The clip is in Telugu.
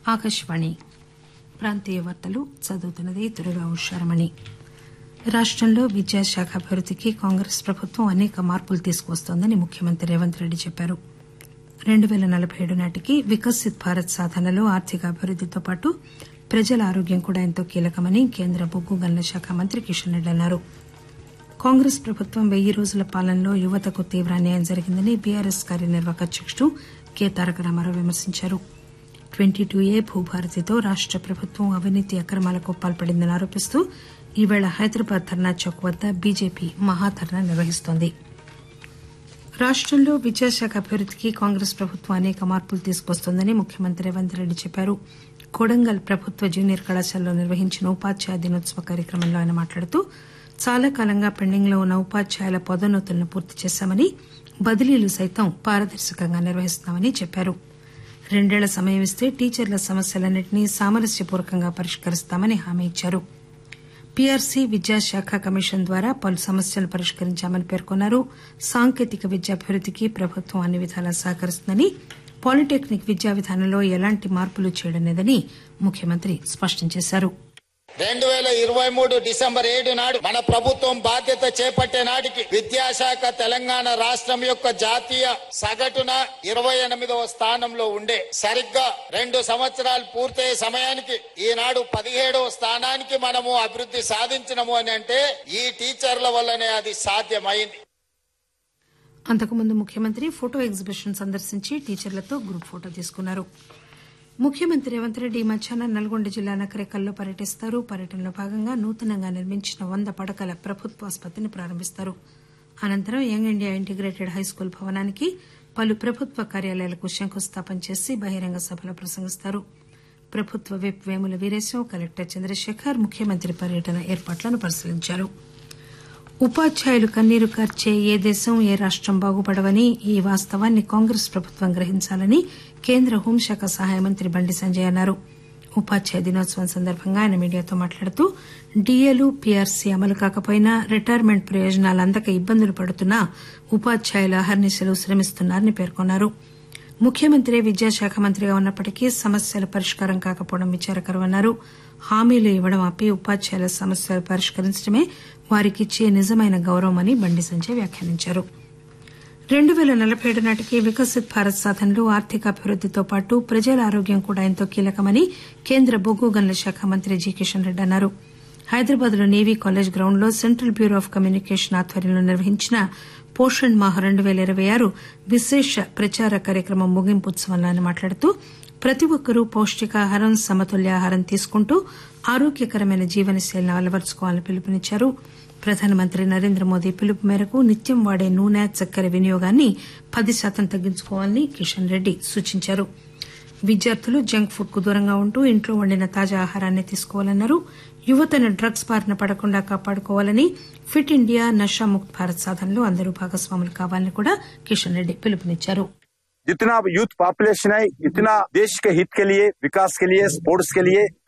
ఆకాశవాణి ప్రాంతీయ వార్తలు చదువుతున్నది దుర్గా ఉషారమణి రాష్టంలో విద్యాశాఖ అభివృద్దికి కాంగ్రెస్ ప్రభుత్వం అనేక మార్పులు తీసుకువస్తోందని ముఖ్యమంత్రి రేవంత్ రెడ్డి చెప్పారు రెండు పేల నలబై ఏడు నాటికి వికసిత్ భారత్ సాధనలో ఆర్థిక అభివృద్దితో పాటు ప్రజల ఆరోగ్యం కూడా ఎంతో కీలకమని కేంద్ర బొగ్గు గనుల శాఖ మంత్రి కిషన్ రెడ్డి అన్నారు కాంగ్రెస్ ప్రభుత్వం వెయ్యి రోజుల పాలనలో యువతకు తీవ్ర అన్యాయం జరిగిందని బీఆర్ఎస్ కార్యనిర్వాహక అధ్యకుడు కె తారక రామారావు విమర్శించారు ట్వంటీ టూ ఏ భూభారతితో రాష్ట ప్రభుత్వం అవినీతి అక్రమాలకు పాల్పడిందని ఆరోపిస్తూ ఈరోజు హైదరాబాద్ ధర్నా చౌక్ వద్ద బీజేపీ మహాధర్నా నిర్వహిస్తోంది రాష్టంలో విద్యాశాఖ అభివృద్దికి కాంగ్రెస్ ప్రభుత్వం అనేక మార్పులు తీసుకువస్తోందని ముఖ్యమంత్రి రేవంత్ రెడ్డి చెప్పారు కొడంగల్ ప్రభుత్వ జూనియర్ కళాశాలలో నిర్వహించిన ఉపాధ్యాయ దినోత్సవ కార్యక్రమంలో ఆయన మాట్లాడుతూ చాలా కాలంగా పెండింగ్ లో ఉన్న ఉపాధ్యాయుల పదోన్నతులను పూర్తి చేశామని బదిలీలు సైతం పారదర్శకంగా నిర్వహిస్తున్నామని చెప్పారు రెండేళ్ల సమయం ఇస్తే టీచర్ల సమస్యలన్నింటినీ సామరస్యపూర్వకంగా పరిష్కరిస్తామని హామీ ఇచ్చారు పీఆర్సీ విద్యాశాఖ కమిషన్ ద్వారా పలు సమస్యలను పరిష్కరించామని పేర్కొన్నారు సాంకేతిక విద్య అభివృద్దికి ప్రభుత్వం అన్ని విధాలా సహకరిస్తుందని పాలిటెక్నిక్ విద్యా విధానంలో ఎలాంటి మార్పులు చేయడం లేదని ముఖ్యమంత్రి స్పష్టం చేశారు రెండు వేల ఇరవై మూడు డిసెంబర్ ఏడు నాడు మన ప్రభుత్వం బాధ్యత చేపట్టే నాటికి విద్యాశాఖ తెలంగాణ రాష్ట్రం యొక్క జాతీయ సగటున ఇరవై ఎనిమిదవ స్థానంలో ఉండే సరిగ్గా రెండు సంవత్సరాలు పూర్తయ్యే సమయానికి ఈనాడు పదిహేడవ స్థానానికి మనము అభివృద్ధి సాధించినము అని అంటే ఈ టీచర్ల వల్లనే అది సాధ్యమైంది అంతకుముందు ముఖ్యమంత్రి ఫోటో ఎగ్జిబిషన్ సందర్శించి టీచర్లతో గ్రూప్ ఫోటో తీసుకున్నారు ముఖ్యమంత్రి రేవంత్ రెడ్డి ఈ మధ్యాహ్నం నల్గొండ జిల్లా నకరేకల్లో పర్యటిస్తారు పర్యటనలో భాగంగా నూతనంగా నిర్మించిన వంద పడకల ప్రభుత్వ ఆసుపత్రిని ప్రారంభిస్తారు అనంతరం యంగ్ ఇండియా ఇంటిగ్రేటెడ్ హైస్కూల్ భవనానికి పలు ప్రభుత్వ కార్యాలయాలకు శంకుస్థాపన చేసి బహిరంగ సభలో ప్రసంగిస్తారు ప్రభుత్వ విప్ వేముల వీరేశం కలెక్టర్ చంద్రశేఖర్ ముఖ్యమంత్రి పర్యటన ఏర్పాట్లను పరిశీలించారు ఉపాధ్యాయులు కన్నీరు కార్చే ఏ దేశం ఏ రాష్టం బాగుపడవని ఈ వాస్తవాన్ని కాంగ్రెస్ ప్రభుత్వం గ్రహించాలని కేంద్ర హోంశాఖ సహాయ మంత్రి బండి సంజయ్ అన్నారు ఉపాధ్యాయ దినోత్సవం సందర్భంగా ఆయన మీడియాతో మాట్లాడుతూ డీఏలు పీఆర్సీ అమలు కాకపోయినా రిటైర్మెంట్ ప్రయోజనాలు అందక ఇబ్బందులు పడుతున్నా ఉపాధ్యాయులు అహర్నిశలు శ్రమిస్తున్నారని పేర్కొన్నారు ముఖ్యమంత్రి విద్యాశాఖ మంత్రిగా ఉన్నప్పటికీ సమస్యల పరిష్కారం కాకపోవడం విచారకరమన్నారు హామీలు ఇవ్వడం ఆపి ఉపాధ్యాయుల సమస్యలు పరిష్కరించడమే వారికిచ్చే నిజమైన గౌరవమని బండి సంజయ్ వ్యాఖ్యానించారు రెండు పేల నలబై ఏడు నాటికి వికసిత్ భారత్ సాధనలో ఆర్థిక అభివృద్దితో పాటు ప్రజల ఆరోగ్యం కూడా ఎంతో కీలకమని కేంద్ర బొగ్గు గనుల శాఖ మంత్రి జి కిషన్ రెడ్డి అన్నారు హైదరాబాద్ లో నేవీ కాలేజ్ గ్రౌండ్ లో సెంట్రల్ బ్యూరో ఆఫ్ కమ్యూనికేషన్ ఆధ్వర్యంలో నిర్వహించిన పోషణ్ మాహ్ రెండు పేల ఇరవై ఆరు విశేష ప్రచార కార్యక్రమం ముగింపు ఉత్సవంలో ఆయన మాట్లాడుతూ ప్రతి ఒక్కరూ పౌష్టికాహారం సమతుల్యాహారం తీసుకుంటూ ఆరోగ్యకరమైన జీవనశైలిని అలవరుచుకోవాలని పిలుపునిచ్చారు ప్రధానమంత్రి నరేంద్ర మోదీ పిలుపు మేరకు నిత్యం వాడే నూనె చక్కెర వినియోగాన్ని పది శాతం తగ్గించుకోవాలని కిషన్ రెడ్డి సూచించారు విద్యార్థులు జంక్ ఫుడ్ కు దూరంగా ఉంటూ ఇంట్లో వండిన తాజా ఆహారాన్ని తీసుకోవాలన్నారు యువతను డ్రగ్స్ బారిన పడకుండా కాపాడుకోవాలని ఫిట్ ఇండియా నషాముక్త్ భారత్ సాధనలో అందరూ భాగస్వాములు కావాలని కూడా కిషన్ రెడ్డి పిలుపునిచ్చారు जितना यूथ पॉपुलेशन है इतना देश के हित के लिए विकास के लिए स्पोर्ट्स के लिए